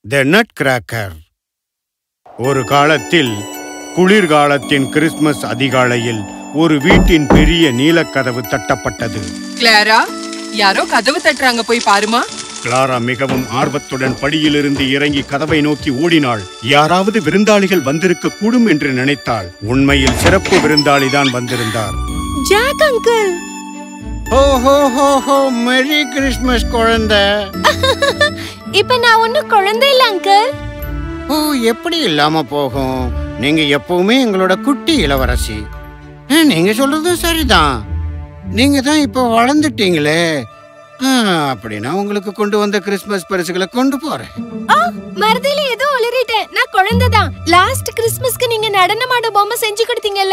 த nut cracker ஒரு காலத்தில் குளிர்காலத்தின் Christmas அதிகாலையில் ஒரு வீட்டின் பெரிய நீலக்கதவு தட்டப்பட்டது கிளாரா யாரோ கதவு தட்டுறாங்க போய் பாருமா கிளாரா மிகவும் ஆர்வத்துடன் படியிலிருந்து இறங்கி கதவை நோக்கி ஓடினாள் யாராவது விருந்தாளிகள் வந்திருக்க கூடும் என்று நினைத்தாள் உண்மையில் சிறப்பு விருந்தாளிதான் வந்திருந்தார் ஜாக் அங்கிள் ஹோ ஹோ ஹோ ஹோ மெரி கிறிஸ்மஸ் குழந்தை இப்ப நான் ஒன்னும் குழந்தை இல்ல அங்கிள் ஓ எப்படி இல்லாம போகும் நீங்க எப்பவுமே எங்களோட குட்டி இளவரசி ஆ, நீங்க சொல்றது சரிதான் நீங்க தான் இப்போ வளர்ந்துட்டீங்களே ஆ, அப்படின்னா உங்களுக்கு கொண்டு வந்த கிறிஸ்மஸ் பரிசுகளை கொண்டு போறேன் ஆ மறதியில ஏதோ உளறிட்டேன் நான் குழந்தை தான் லாஸ்ட் கிறிஸ்மஸ்க்கு நீங்க நடனமாட பொம்மை செஞ்சு கொடுத்தீங்கல்ல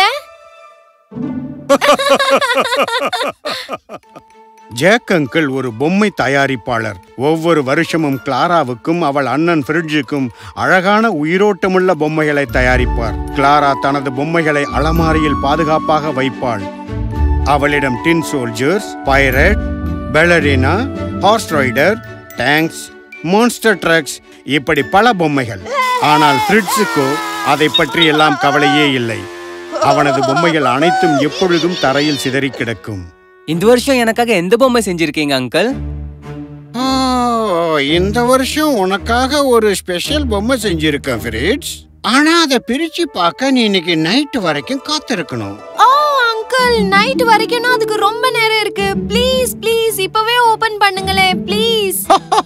ஜேக் அங்கிள் ஒரு பொம்மை தயாரிப்பாளர் ஒவ்வொரு வருஷமும் கிளாராவுக்கும் அவள் அண்ணன் ஃப்ரிட்ஜுக்கும் அழகான உயிரோட்டமுள்ள பொம்மைகளை தயாரிப்பார் கிளாரா தனது பொம்மைகளை அலமாரியில் பாதுகாப்பாக வைப்பாள் அவளிடம் tin soldiers pirate ballerina horse rider tanks monster trucks இப்படி பல பொம்மைகள் ஆனால் ஃப்ரிட்ஸுக்கோ அதை பற்றி எல்லாம் கவலையே இல்லை அவனது பொம்மைகள் அனைத்தும் எப்பொழுதும் தரையில் சிதறி கிடக்கும் இந்த வருஷம் எனக்காக எந்த பொம்மை செஞ்சிருக்கீங்க அங்கிள் ஓ, இந்த வருஷம் உனக்காக ஒரு ஸ்பெஷல் பொம்மை செஞ்சிருக்கேன் ஃப்ரிட்ஸ் ஆனா அதை பிரிச்சு பார்க்க நீ இன்னைக்கு நைட் வரைக்கும் காத்திருக்கணும் ஓ அங்கிள் நைட் வரைக்கும் அதுக்கு ரொம்ப நேரம் இருக்கு ப்ளீஸ் ப்ளீஸ் இப்பவே ஓபன் பண்ணுங்களேன் ப்ளீஸ்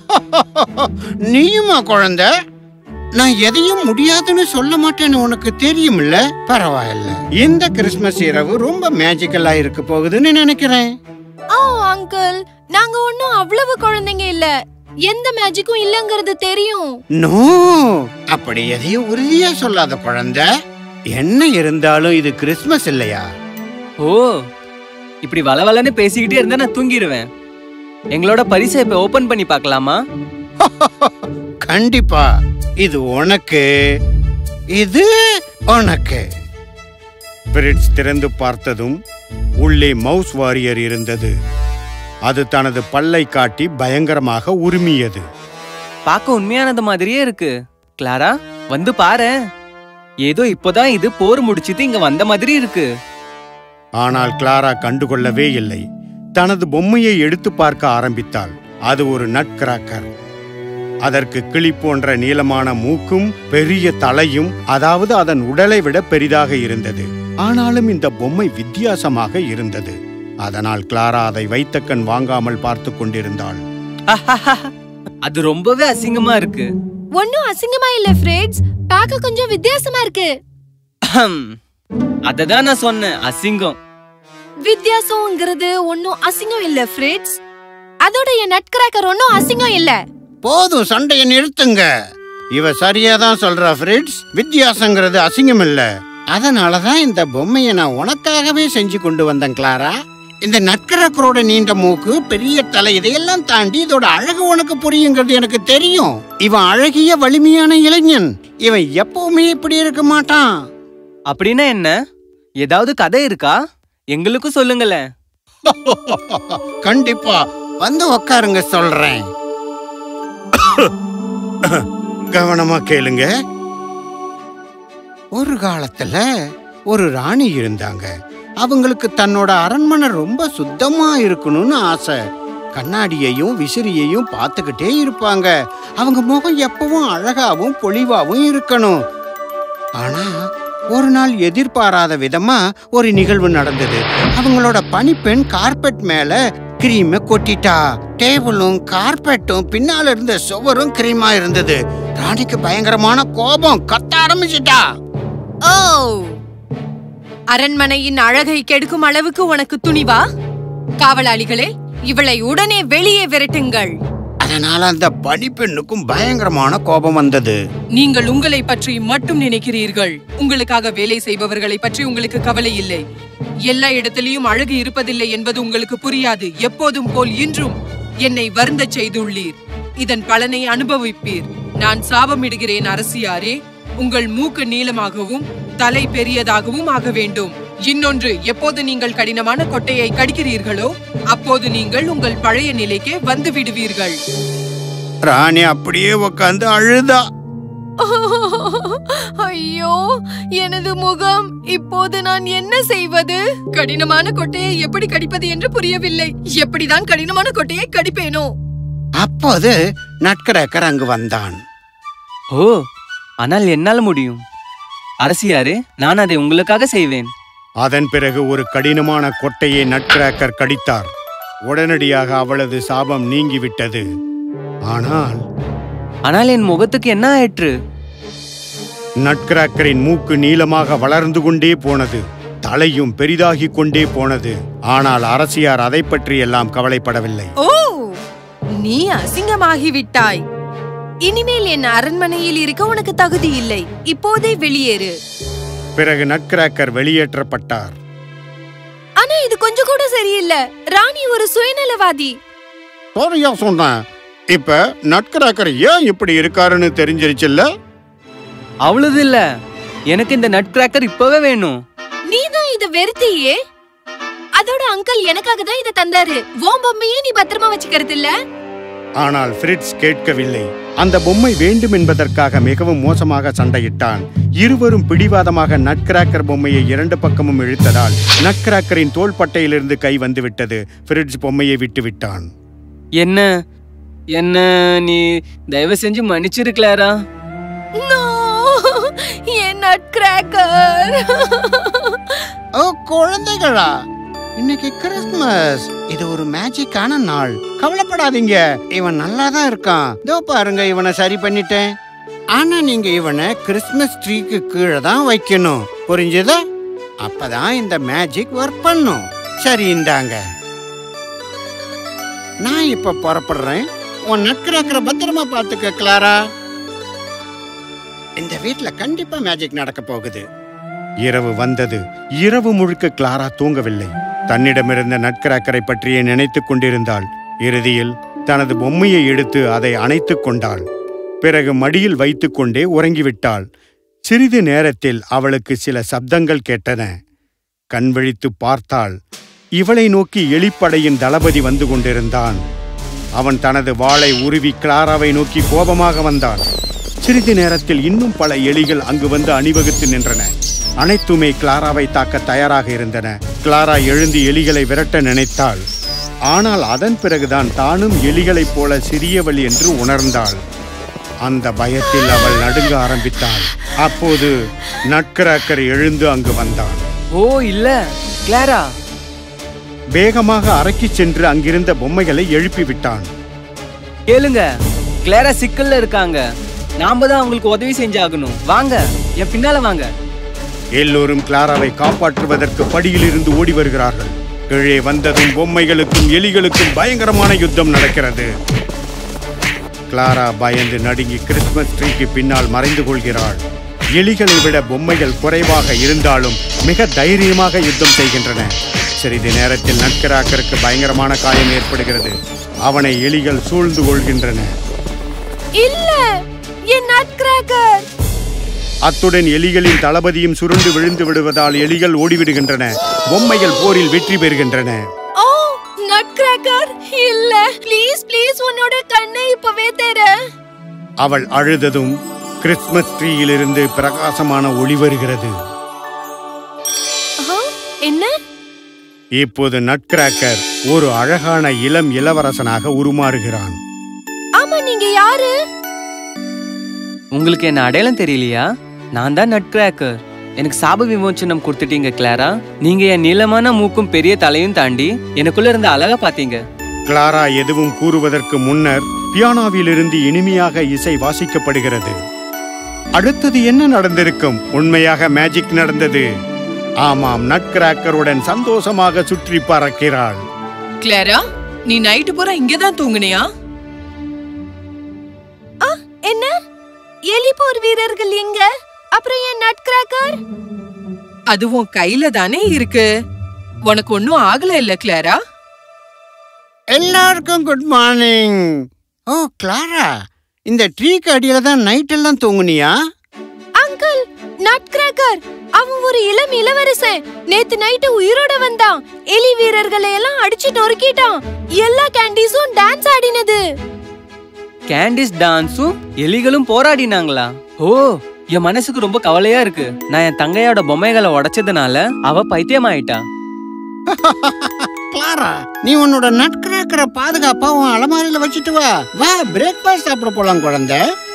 நீயுமா குழந்தை நான் எதையும் முடியாதுன்னு சொல்ல மாட்டேன்னு உனக்கு தெரியும்ல பரவாயில்ல இந்த கிறிஸ்மஸ் இரவு ரொம்ப மேஜிக்கலா இருக்க போகுதுன்னு நினைக்கிறேன் ஓ அங்கிள் நாங்க ஒன்னும் அவ்வளவு குழந்தைங்க இல்ல எந்த மேஜிக்கும் இல்லங்கிறது தெரியும் நோ அப்படி எதையும் உறுதியா சொல்லாத குழந்தை என்ன இருந்தாலும் இது கிறிஸ்மஸ் இல்லையா ஓ இப்படி வளவலன்னு பேசிக்கிட்டே இருந்தா நான் தூங்கிடுவேன் எங்களோட பரிசை இப்ப ஓபன் பண்ணி பார்க்கலாமா கண்டிப்பா இது உனக்கு இது உனக்கு பிரிட்ஸ் திறந்து பார்த்ததும் உள்ளே மவுஸ் வாரியர் இருந்தது அது தனது பல்லை காட்டி பயங்கரமாக உருமியது பார்க்க உண்மையானது மாதிரியே இருக்கு கிளாரா வந்து பாரு ஏதோ இப்போதான் இது போர் முடிச்சிட்டு இங்க வந்த மாதிரி இருக்கு ஆனால் கிளாரா கண்டுகொள்ளவே இல்லை தனது பொம்மையை எடுத்து பார்க்க ஆரம்பித்தாள் அது ஒரு நட் கிராக்கர் அதற்கு கிளி போன்ற நீளமான மூக்கும் பெரிய தலையும் அதாவது அதன் உடலை விட பெரிதாக இருந்தது ஆனாலும் இந்த பொம்மை வித்தியாசமாக இருந்தது அதனால் கிளாரா அதை வைத்த கண் வாங்காமல் பார்த்து கொண்டிருந்தாள் அது ரொம்பவே அசிங்கமா இருக்கு ஒன்னும் அசிங்கமா இல்ல ஃப்ரெட்ஸ் பார்க்க கொஞ்சம் வித்தியாசமா இருக்கு அததான் நான் சொன்னேன் அசிங்கம் வித்தியாசம்ங்கிறது ஒன்னும் அசிங்கம் இல்ல ஃப்ரெட்ஸ் அதோட என் நட் கிராக்கர் ஒன்னும் அசிங்கம் இல்ல போதும் சண்டையை நிறுத்துங்க இவ சரியா தான் சொல்றா ஃப்ரிட்ஸ் வித்தியாசங்கிறது அசிங்கம் இல்ல அதனாலதான் இந்த பொம்மையை நான் உனக்காகவே செஞ்சு கொண்டு வந்தேன் கிளாரா இந்த நட்கரக்கரோட நீண்ட மூக்கு பெரிய தலை இதையெல்லாம் தாண்டி இதோட அழகு உனக்கு புரியுங்கிறது எனக்கு தெரியும் இவன் அழகிய வலிமையான இளைஞன் இவன் எப்பவுமே இப்படி இருக்க மாட்டான் அப்படின்னா என்ன ஏதாவது கதை இருக்கா எங்களுக்கும் சொல்லுங்களேன் கண்டிப்பா வந்து உக்காருங்க சொல்றேன் கவனமா கேளுங்க ஒரு காலத்துல ஒரு ராணி இருந்தாங்க அவங்களுக்கு தன்னோட அரண்மனை ரொம்ப சுத்தமா இருக்கணும்னு ஆசை கண்ணாடியையும் விசிறியையும் பார்த்துக்கிட்டே இருப்பாங்க அவங்க முகம் எப்பவும் அழகாவும் பொலிவாவும் இருக்கணும் ஆனா ஒரு நாள் எதிர்பாராத விதமா ஒரு நிகழ்வு நடந்தது அவங்களோட பணிப்பெண் கார்பெட் மேல கிரீமை கொட்டிட்டா டேபிளும் கார்பெட்டும் பின்னால இருந்த சுவரும் கிரீமா இருந்தது ராணிக்கு பயங்கரமான கோபம் கத்த ஆரம்பிச்சிட்டா ஓ அரண்மனையின் அழகை கெடுக்கும் அளவுக்கு உனக்கு துணிவா காவலாளிகளே இவளை உடனே வெளியே விரட்டுங்கள் அதனால அந்த பணிப்பெண்ணுக்கும் பயங்கரமான கோபம் வந்தது நீங்கள் உங்களை பற்றி மட்டும் நினைக்கிறீர்கள் உங்களுக்காக வேலை செய்பவர்களை பற்றி உங்களுக்கு கவலை இல்லை எல்லா இடத்திலையும் அழகு இருப்பதில்லை என்பது உங்களுக்கு புரியாது எப்போதும் போல் இன்றும் என்னை வருந்தச் செய்துள்ளீர் இதன் பலனை அனுபவிப்பீர் நான் சாபமிடுகிறேன் அரசியாரே உங்கள் மூக்கு நீளமாகவும் தலை பெரியதாகவும் ஆக வேண்டும் இன்னொன்று எப்போது நீங்கள் கடினமான கொட்டையை கடிக்கிறீர்களோ அப்போது நீங்கள் உங்கள் பழைய நிலைக்கே வந்து விடுவீர்கள் ராணி அப்படியே உக்காந்து அழுதா ஐயோ எனது முகம் இப்போது நான் என்ன செய்வது கடினமான கொட்டையை எப்படி கடிப்பது என்று புரியவில்லை எப்படிதான் கடினமான கொட்டையை கடிப்பேனோ அப்போது நட்கரக்கர் அங்கு வந்தான் ஓ ஆனால் என்னால முடியும் அரசியாரே நான் அதை உங்களுக்காக செய்வேன் அதன் பிறகு ஒரு கடினமான கொட்டையை நட்கிராக்கர் கடித்தார் உடனடியாக அவளது சாபம் நீங்கிவிட்டது ஆனால் ஆனால் என் முகத்துக்கு என்ன ஆயிற்று நட்கிராக்கரின் மூக்கு நீளமாக வளர்ந்து கொண்டே போனது தலையும் பெரிதாகிக் கொண்டே போனது ஆனால் அரசியார் அதை பற்றி எல்லாம் கவலைப்படவில்லை ஓ நீ அசிங்கமாகி விட்டாய் இனிமேல் என் அரண்மனையில் இருக்க உனக்கு தகுதி இல்லை இப்போதே வெளியேறு பிறகு நட்கிராக்கர் வெளியேற்றப்பட்டார் ஆனா இது கொஞ்சம் கூட சரியில்லை ராணி ஒரு சுயநலவாதி சரியா சொன்னேன் இப்ப நட்கிராக்கர் ஏன் இப்படி இருக்காருன்னு தெரிஞ்சிருச்சுல்ல அவ்வளவு இல்ல எனக்கு இந்த நட் கிராக்கர் இப்பவே வேணும் நீதான் இத வெறுத்தியே அதோட அங்கிள் எனக்காக தான் இத தந்தாரு உன் பொம்மையே நீ பத்திரமா வச்சுக்கிறது இல்ல ஆனால் ஃப்ரிட்ஸ் கேட்கவில்லை அந்த பொம்மை வேண்டும் என்பதற்காக மிகவும் மோசமாக சண்டையிட்டான் இருவரும் பிடிவாதமாக நட்கிராக்கர் பொம்மையை இரண்டு பக்கமும் இழுத்ததால் நட்கிராக்கரின் தோள்பட்டையிலிருந்து கை வந்துவிட்டது ஃப்ரிட்ஸ் பொம்மையை விட்டு விட்டான் என்ன என்ன நீ தயவு செஞ்சு மன்னிச்சிரு கிளாரா நோ என் நட் கிராக்கர் ஓ குழந்தைகளா இன்னைக்கு கிறிஸ்துமஸ் இது ஒரு மேஜிக்கான நாள் கவலைப்படாதீங்க இவன் நல்லா தான் இருக்கான் இதோ பாருங்க இவனை சரி பண்ணிட்டேன் ஆனா நீங்க இவனை கிறிஸ்துமஸ் ட்ரீக்கு கீழே தான் வைக்கணும் புரிஞ்சுதா அப்பதான் இந்த மேஜிக் ஒர்க் பண்ணும் சரி இந்தாங்க நான் இப்ப புறப்படுறேன் உன் நட்கிராக்கிற பத்திரமா பாத்துக்க கிளாரா இந்த வீட்ல கண்டிப்பா மேஜிக் நடக்க போகுது இரவு வந்தது இரவு முழுக்க கிளாரா தூங்கவில்லை தன்னிடமிருந்த நட்கிராக்கரை பற்றியே நினைத்துக் கொண்டிருந்தாள் இறுதியில் தனது பொம்மையை எடுத்து அதை அணைத்துக் கொண்டாள் பிறகு மடியில் வைத்துக்கொண்டே உறங்கிவிட்டாள் சிறிது நேரத்தில் அவளுக்கு சில சப்தங்கள் கேட்டன கண் விழித்து பார்த்தாள் இவளை நோக்கி எலிப்படையின் தளபதி வந்து கொண்டிருந்தான் அவன் தனது வாளை உருவி கிளாராவை நோக்கி கோபமாக வந்தான் சிறிது நேரத்தில் இன்னும் பல எலிகள் அங்கு வந்து அணிவகுத்து நின்றன அனைத்துமே கிளாராவை தாக்க தயாராக இருந்தன கிளாரா எழுந்து எலிகளை விரட்ட நினைத்தாள் ஆனால் அதன் பிறகுதான் தானும் எலிகளைப் போல சிறியவள் என்று உணர்ந்தாள் அந்த பயத்தில் அவள் நடுங்க ஆரம்பித்தாள் அப்போது நட்கராக்கர் எழுந்து அங்கு வந்தான் ஓ இல்ல கிளாரா வேகமாக அறைக்குச் சென்று அங்கிருந்த பொம்மைகளை எழுப்பி விட்டான் கேளுங்க கிளாரா சிக்கல்ல இருக்காங்க நாம தான் அவங்களுக்கு உதவி செஞ்சாகணும் வாங்க என் பின்னால வாங்க எல்லோரும் கிளாராவை காப்பாற்றுவதற்கு படியிலிருந்து ஓடி வருகிறார்கள் கீழே வந்ததும் பொம்மைகளுக்கும் எலிகளுக்கும் பயங்கரமான யுத்தம் நடக்கிறது கிளாரா பயந்து நடுங்கி கிறிஸ்துமஸ் ட்ரீக்கு பின்னால் மறைந்து கொள்கிறாள் எலிகளை விட பொம்மைகள் குறைவாக இருந்தாலும் மிக தைரியமாக யுத்தம் செய்கின்றன சிறிது நேரத்தில் நட்கராக்கருக்கு பயங்கரமான காயம் ஏற்படுகிறது அவனை எலிகள் சூழ்ந்து கொள்கின்றன இல்ல என் நட் கிராக்கர் அத்துடன் எலிகளின் தளபதியும் சுருண்டு விழுந்து விடுவதால் எலிகள் ஓடிவிடுகின்றன பொம்மைகள் போரில் வெற்றி பெறுகின்றன ஓ நட் கிராக்கர் இல்ல ப்ளீஸ் ப்ளீஸ் உன்னோட கண்ணை இப்பவே தேர அவள் அழுததும் கிறிஸ்துமஸ் ட்ரீயிலிருந்து பிரகாசமான ஒளி வருகிறது என்ன இப்போது நட்கிராக்கர் ஒரு அழகான இளம் இளவரசனாக உருமாறுகிறான் ஆமா நீங்க யாரு உங்களுக்கு என்ன அடையாளம் தெரியலையா நான் தான் நட் கிராக்கர் எனக்கு சாப விமோச்சனம் கொடுத்துட்டீங்க கிளாரா நீங்க என் நீளமான மூக்கும் பெரிய தலையும் தாண்டி எனக்குள்ள இருந்த அழகா பாத்தீங்க கிளாரா எதுவும் கூறுவதற்கு முன்னர் பியானோவிலிருந்து இனிமையாக இசை வாசிக்கப்படுகிறது அடுத்தது என்ன நடந்திருக்கும் உண்மையாக மேஜிக் நடந்தது ஆமாம் நட்கிராக்கருடன் சந்தோஷமாக சுற்றி பறக்கிறாள் கிளாரா நீ நைட்டு பூரா இங்கதான் தூங்குனியா என்ன எலிபோர் வீரர்கள் எங்க அப்புறம் என் நட் கிராக்கர் அது உன் கையில தானே இருக்கு உனக்கு ஒன்னும் ஆகல இல்ல கிளாரா எல்லாருக்கும் குட் மார்னிங் ஓ கிளாரா இந்த ட்ரீக்கு அடியில தான் நைட் எல்லாம் தூங்குனியா அங்கிள் நட் கிராக்கர் அவன் ஒரு இளம் இளவரசன் நேத்து நைட்டு உயிரோட வந்தான் எலி வீரர்களை எல்லாம் அடிச்சு நொறுக்கிட்டான் எல்லா கேண்டீஸும் டான்ஸ் ஆடினது கேண்டிஸ் டான்ஸும் எலிகளும் போராடினாங்களா ஓ என் மனசுக்கு ரொம்ப கவலையா இருக்கு நான் என் தங்கையோட பொம்மைகளை உடைச்சதுனால அவ பைத்தியமாயிட்டா கிளாரா நீ உன்னோட நட்கிராக்கரை பாதுகாப்பா உன் அலமாரியில வச்சுட்டு வா வா பிரேக்ஃபாஸ்ட் சாப்பிட போலாம் குழந்தை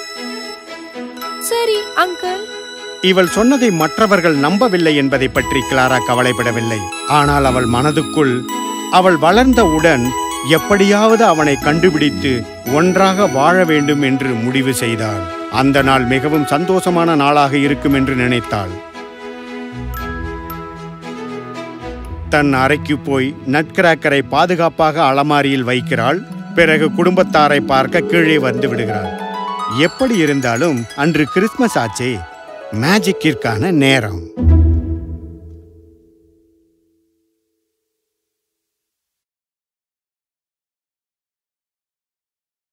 சரி அங்கிள் இவள் சொன்னதை மற்றவர்கள் நம்பவில்லை என்பதை பற்றி கிளாரா கவலைப்படவில்லை ஆனால் அவள் மனதுக்குள் அவள் வளர்ந்தவுடன் எப்படியாவது அவனை கண்டுபிடித்து ஒன்றாக வாழ வேண்டும் என்று முடிவு செய்தாள் அந்த நாள் மிகவும் சந்தோஷமான நாளாக இருக்கும் என்று நினைத்தாள் தன் அறைக்கு போய் நட்கிராக்கரை பாதுகாப்பாக அலமாரியில் வைக்கிறாள் பிறகு குடும்பத்தாரை பார்க்க கீழே வந்து விடுகிறாள் எப்படி இருந்தாலும் அன்று கிறிஸ்மஸ் ஆச்சே மேஜிக்கிற்கான நேரம்